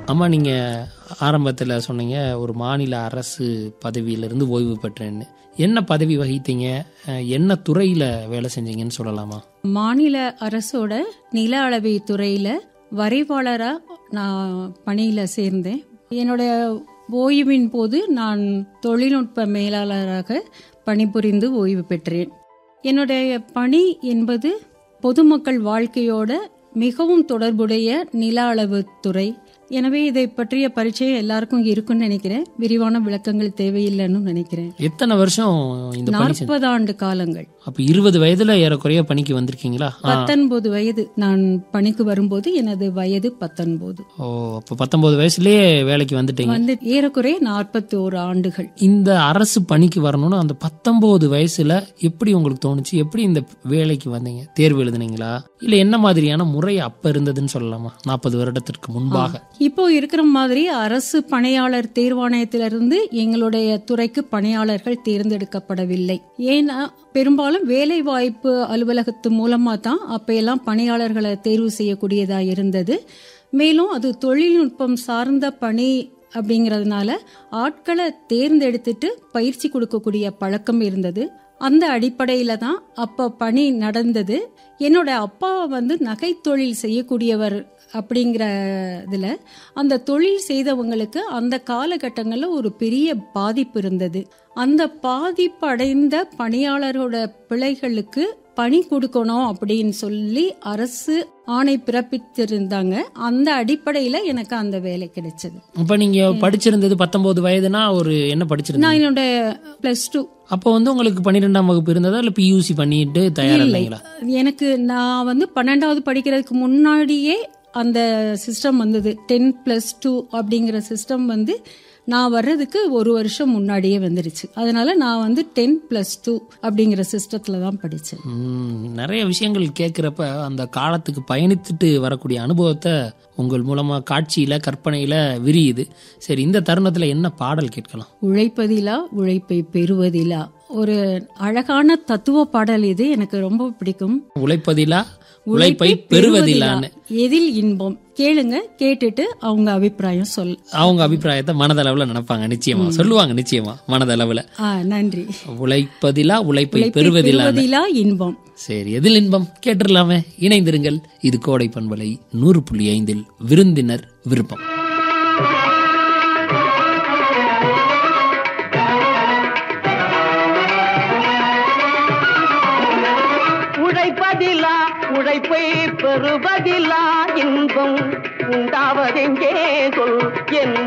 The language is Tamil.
அம்மா நீங்கள் ஆரம்பத்தில் சொன்னீங்க ஒரு மாநில அரசு பதவியிலிருந்து ஓய்வு பெற்றேன்னு என்ன பதவி வகித்தீங்க அஹ், என்ன துறையில் வேலை செஞ்சீங்கன்னு சொல்லலாமா மாநில அரசோட நில அளவை துறையில வரைவாளரா நான் பணியில சேர்ந்தேன் என்னோட ஓய்வின் போது நான் தொழில்நுட்ப மேலாளராக பணிபுரிந்து ஓய்வு பெற்றேன் என்னுடைய பணி என்பது பொதுமக்கள் வாழ்க்கையோட மிகவும் தொடர்புடைய நில அளவு துறை எனவே இதை பற்றிய பரிச்சயம் எல்லாருக்கும் இருக்குன்னு நினைக்கிறேன் விரிவான விளக்கங்கள் தேவையில்லைன்னு நினைக்கிறேன் எத்தனை வருஷம் இந்த பணி செஞ்ச நாற்பது ஆண்டு காலங்கள் அப்போ இருபது வயதில் ஏறக்குறைய பணிக்கு வந்திருக்கீங்களா ஆ. பத்தொன்பது வயது நான் பணிக்கு வரும்போது எனது வயது பத்தொன்பது ஓ அப்போ பத்தொன்பது வயசுலயே வேலைக்கு வந்துட்டீங்க வந்து ஏறக்குறைய நாற்பத்தி ஓரு ஆண்டுகள் இந்த அரசு பணிக்கு வரணும்னு அந்த பத்தொன்பது வயசுல எப்படி உங்களுக்கு தோணுச்சு எப்படி இந்த வேலைக்கு வந்தீங்க தேர்வு எழுதுனீங்களா இல்ல என்ன மாதிரியான முறை அப்ப இருந்ததுன்னு சொல்லலாமா நாற்பது வருடத்திற்கு முன்பாக இப்போ இருக்கிற மாதிரி அரசு பணியாளர் தேர்வாணையத்திலிருந்து எங்களுடைய துறைக்கு பணியாளர்கள் தேர்ந்தெடுக்கப்படவில்லை ஏன்னா பெரும்பாலும் வேலை வாய்ப்பு அலுவலகத்து மூலமா தான் அப்ப எல்லாம் பணியாளர்களை தேர்வு செய்யக்கூடியதா இருந்தது மேலும் அது தொழில்நுட்பம் சார்ந்த பணி அப்படிங்கறதுனால ஆட்களை தேர்ந்தெடுத்துட்டு பயிற்சி கொடுக்கக்கூடிய பழக்கம் இருந்தது அந்த அடிப்படையில தான் அப்ப பணி நடந்தது என்னோட அப்பா வந்து நகை தொழில் செய்யக்கூடியவர் அப்படிங்கிற இதுல அந்த தொழில் செய்தவங்களுக்கு அந்த காலகட்டங்களில் ஒரு பெரிய பாதிப்பு இருந்தது அந்த பாதிப்பு அடைந்த பணியாளரோட பிழைகளுக்கு பணி கொடுக்கணும் அப்படின்னு சொல்லி அரசு ஆணை பிறப்பித்திருந்தாங்க அந்த அடிப்படையில எனக்கு அந்த வேலை கிடைச்சது அப்ப நீங்க படிச்சிருந்தது பத்தொன்பது வயதுனா ஒரு என்ன படிச்சிருந்தீங்க நான் என்னோட பிளஸ் டூ அப்போ வந்து உங்களுக்கு பன்னிரெண்டாம் வகுப்பு இருந்ததா இல்ல பியூசி பண்ணிட்டு தயாரா இல்லை இல்லைங்களா எனக்கு நான் வந்து பன்னெண்டாவது படிக்கிறதுக்கு முன்னாடியே அந்த சிஸ்டம் வந்தது டென் பிளஸ் டூ அப்படிங்கிற சிஸ்டம் வந்து நான் வர்றதுக்கு ஒரு வருஷம் முன்னாடியே வந்துருச்சு அதனால நான் வந்து டென் பிளஸ் டூ அப்படிங்கிற சிஸ்டத்துல தான் படித்தேன் ம், நிறைய விஷயங்கள் கேட்குறப்ப அந்த காலத்துக்கு பயணித்துட்டு வரக்கூடிய அனுபவத்தை உங்கள் மூலமா காட்சியில கற்பனையில விரியுது சரி இந்த தருணத்துல என்ன பாடல் கேட்கலாம் உழைப்பதிலா உழைப்பை பெறுவதிலா ஒரு அழகான தத்துவ பாடல் இது எனக்கு ரொம்ப பிடிக்கும் உழைப்பதிலா உழைப்பை பெறுவதிலான்னு எதில் இன்பம் கேளுங்க கேட்டுட்டு அவங்க அபிப்பிராயம் சொல் அவங்க அபிப்பிராயத்தை மனதளவுல நினைப்பாங்க நிச்சயமா சொல்லுவாங்க நிச்சயமா மனதளவுல ஆ நன்றி உழைப்பதிலா உழைப்பை பெறுவதிலா பெறுவதிலா இன்பம் சரி எதில் இன்பம் கேட்டுடலாமே இணைந்திருங்கள் இது கோடை பண்பலை நூறு புள்ளி ஐந்தில் விருந்தினர் விருப்பம் உழைப்பதிலா உழைப்பை பெறுவதிலா இன்பம் உண்டாவதெங்கே சொல் என்